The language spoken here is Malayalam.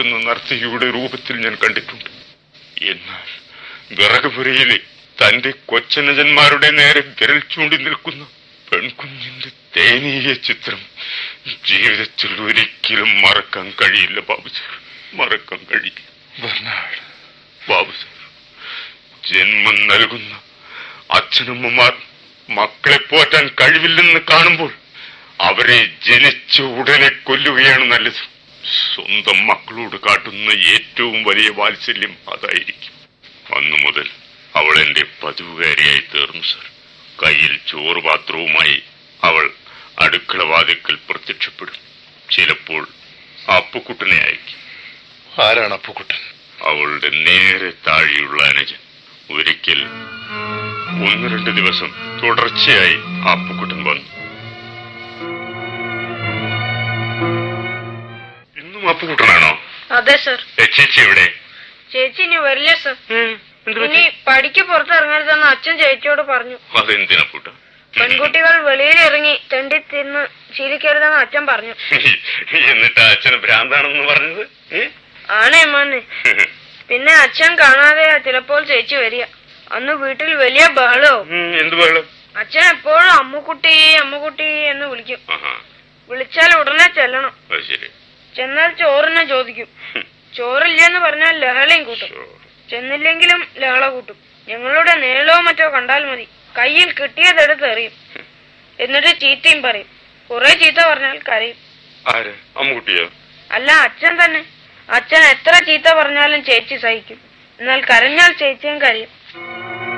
കാണുന്ന നർത്തകിയുടെ രൂപത്തിൽ ഞാൻ കണ്ടിട്ടുണ്ട് എന്നാൽ വിറകുപുരയിലെ തന്റെ കൊച്ചനജന്മാരുടെ നേരെ വിരൽ ചൂണ്ടി നിൽക്കുന്ന പെൺകുഞ്ഞിന്റെ ദയനീയ ചിത്രം ജീവിതത്തിൽ ഒരിക്കലും മറക്കാൻ കഴിയില്ല ബാബു സാർ മറക്കാൻ കഴിയില്ല ബെർണാഡ് ബാബു സാർ ജന്മം നൽകുന്ന അച്ഛനമ്മമാർ മക്കളെ പോറ്റാൻ കഴിവില്ലെന്ന് കാണുമ്പോൾ അവരെ ജനിച്ച ഉടനെ കൊല്ലുകയാണ് നല്ലത് സ്വന്തം മക്കളോട് കാട്ടുന്ന ഏറ്റവും വലിയ വാത്സല്യം അതായിരിക്കും അന്നു മുതൽ അവൾ എന്റെ പതിവുകാരിയായി തീർന്നു സർ കയ്യിൽ ചോറ് പാത്രവുമായി അവൾ അടുക്കള വാതിക്കൽ പ്രത്യക്ഷപ്പെടും ചിലപ്പോൾ അപ്പുക്കുട്ടനെ അയക്കും ആരാണ് അപ്പുക്കുട്ടൻ അവളുടെ നേരെ താഴെയുള്ള അനുജൻ ഒരിക്കൽ ഒന്ന് രണ്ട് ദിവസം തുടർച്ചയായി അപ്പുക്കുട്ടൻ വന്നു ഇന്നും അപ്പുക്കുട്ടനാണോ അതെ സർ ഏ, ചേച്ചി എവിടെ ചേച്ചി ഇനി വരില്ല സർ എന്ത് ഇനി പടിക്ക് പുറത്തിറങ്ങരുതെന്ന് അച്ഛൻ ചേച്ചിയോട് പറഞ്ഞു അതെന്തിനാ പൂട്ട പെൺകുട്ടികൾ വെളിയിൽ ഇറങ്ങി തെണ്ടി തിന്ന് ശീലിക്കരുതെന്ന് അച്ഛൻ പറഞ്ഞു എന്നിട്ട് അച്ഛന് ഭ്രാന്താണെന്ന് പറഞ്ഞത് ഏ? ആണേ മോനെ പിന്നെ അച്ഛൻ കാണാതെ ചിലപ്പോൾ ചേച്ചി വരിക അന്ന് വീട്ടിൽ വലിയ ബഹളവും ഉം, എന്ത് വെള്ളം അച്ഛൻ എപ്പോഴും അമ്മുക്കുട്ടി അമ്മുക്കുട്ടി എന്ന് വിളിക്കും ആഹാ വിളിച്ചാൽ ഉടനെ ചെല്ലണം അത് ശരി ചെന്നാൽ ചോറിനെ ചോദിക്കും ചോറില്ലെന്ന് പറഞ്ഞാൽ ലഹളയും കൂട്ടും ശോ. ചെന്നില്ലെങ്കിലും ലഹള കൂട്ടും ഞങ്ങളുടെ നേളോ മറ്റോ കണ്ടാൽ മതി കയ്യിൽ കിട്ടിയതെടുത്ത് എറിയും എന്നിട്ട് ചീത്തയും പറയും കുറെ ചീത്ത പറഞ്ഞാൽ കരയും ആര് അമ്മുക്കുട്ടിയോ അല്ല അച്ഛൻ തന്നെ അച്ഛൻ എത്ര ചീത്ത പറഞ്ഞാലും ചേച്ചി സഹിക്കും എന്നാൽ കരഞ്ഞാൽ ചേച്ചിയും കരയും